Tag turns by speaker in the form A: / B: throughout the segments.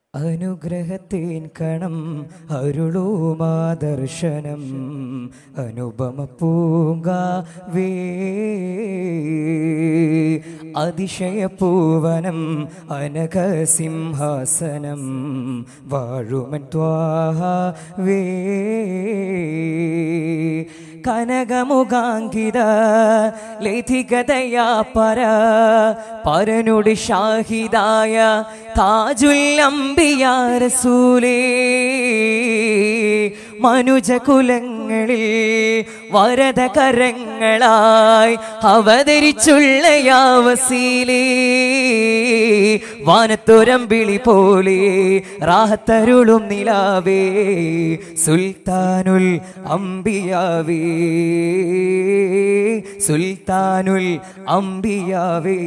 A: അനുഗ്രഹത്തേൻ കണം അരുളൂമാദർശനം അനുപമ പൂങ്കാവേ അതിശയപൂവനം അനഘസിംഹാസനം വാഴുമൻ ത്വാവേ കനകമുഖാങ്കിത ലൈഥികതയാ പര പരനുടി ഷാഹിദായ താജുല്ലംബിയ റസൂലേ മനുജകുലങ്ങളിൽ വരദ കരങ്ങളായി അവതരിച്ചുള്ള യാവസീലേ വാനത്തുരമ്പിളി പോലെ റാഹത്തരുളും നിലാവേ സുൽത്താനുൽ അമ്പിയാവേ സുൽത്താനുൽ അമ്പിയാവേ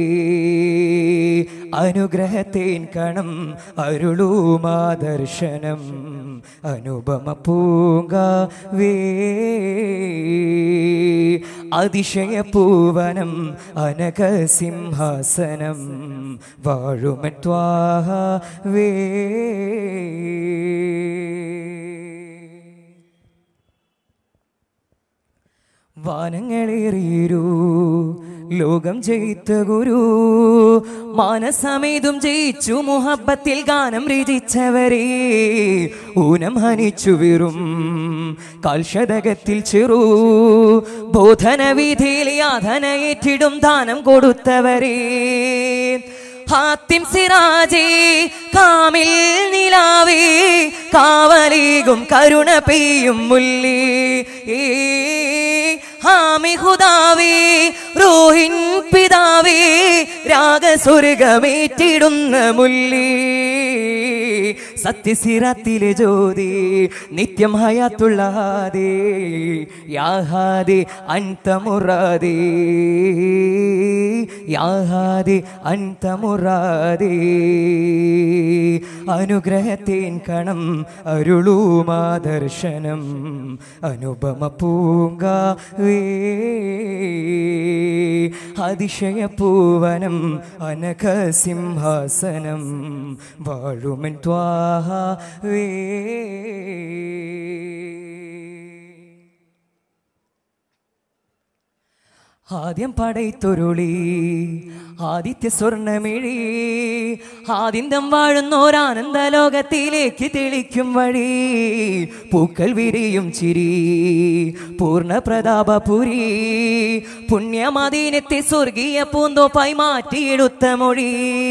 A: അനുഗ്രഹത്തേൻ കണം അരുളൂമാദർശനം അനുപമ പൂങ്കാവേ അതിശയപൂവനം അനഘസിംഹാസനം വാഴുമത്വാവേ വാനങ്ങളേറിയൊരു ലോകം ജയിത്ത ഗുരു മാനസമേതും ജയിച്ചു മുഹബത്തിൽ ഗാനം രചിച്ചവരെ ഊനം ഹനിച്ചു വീറും കാൽശതകത്തിൽ ചെറു ബോധന വീതിയിൽ യാതന ഏറ്റിടും ദാനം കൊടുത്തവരെ ഹാത്തിം സിറാജേ കാമിൽ നിലാവേ കാവലീകും കരുണ പെയ്യും മുല്ലി ഹാമി ഹുദാവേ റോഹിൻ പിതാവേ രാഗസ്വർഗമേറ്റിടുന്ന മുല്ലി സത്യസിറത്തിലെ ജ്യോതി നിത്യം ഹയാത്തുള്ളാതേ യാഹാദേ അന്തമുറാദേ യാഹാദേ അന്തമുറാദേ അനുഗ്രഹത്തേൻ കണം അരുളൂമാദർശനം അനുപമ പൂങ്കാവേ അതിശയപൂവനം അനഘസിംഹാസനം വാഴുമൻ ത്വാവേ ആദ്യം പടൈത്തൊരുളി ആദിത്യ സ്വർണമിഴി ആദിന്തം വാഴുന്നോരാനന്ദ ലോകത്തിലേക്ക് തെളിക്കും വഴി പൂക്കൾ വിരിയും ചിരി പൂർണ്ണ പ്രതാപപുരി പുണ്യമദീനത്തെ സ്വർഗീയ പൂന്തോപ്പായി മാറ്റിയെടുത്ത മൊഴി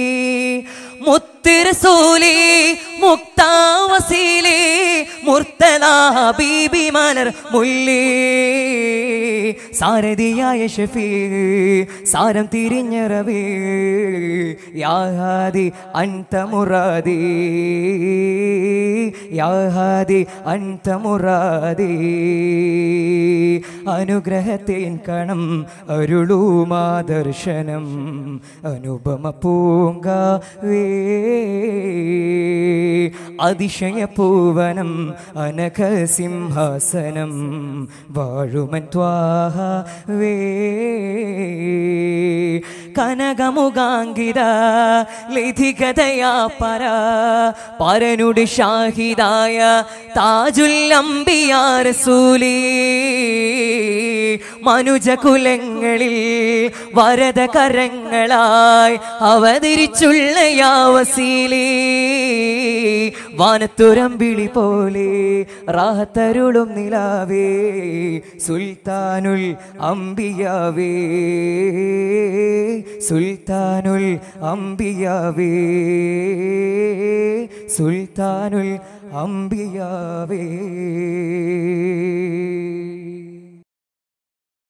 A: മുത്തിരസൂലി മുക്താവസീലി മുർത്തല ബീബി മലർ മുല്ലി സാരഥിയായ ഷഫീ സാരം തിരിഞ്ഞറവേ യാഹാദി അന്തമുറാദി യാഹാദി അന്തമുറാദി അനുഗ്രഹത്തേൻ കണം അരുളൂമാദർശനം അനുപമ പൂങ്കാവേ അതിശയപൂവനം അനഘസിംഹാസനം വാഴുമൻ ത്വാവേ കനകമുഖാങ്കിത ലൈഥികതയാ പര പരനുടി ഷാഹിദായ താജുല്ലംബിയ റസൂലേ മനുജകുലങ്ങളിൽ വരദ കരങ്ങളായി അവതരിച്ചുള്ള യാവസീലേ വാനത്തുരമ്പിളി പോലെ റാഹത്തരുളും നിലാവേ സുൽത്താനുൽ അമ്പിയാവേ സുൽത്താനുൽ അമ്പിയാവേ സുൽത്താനുൽ അമ്പിയാവേ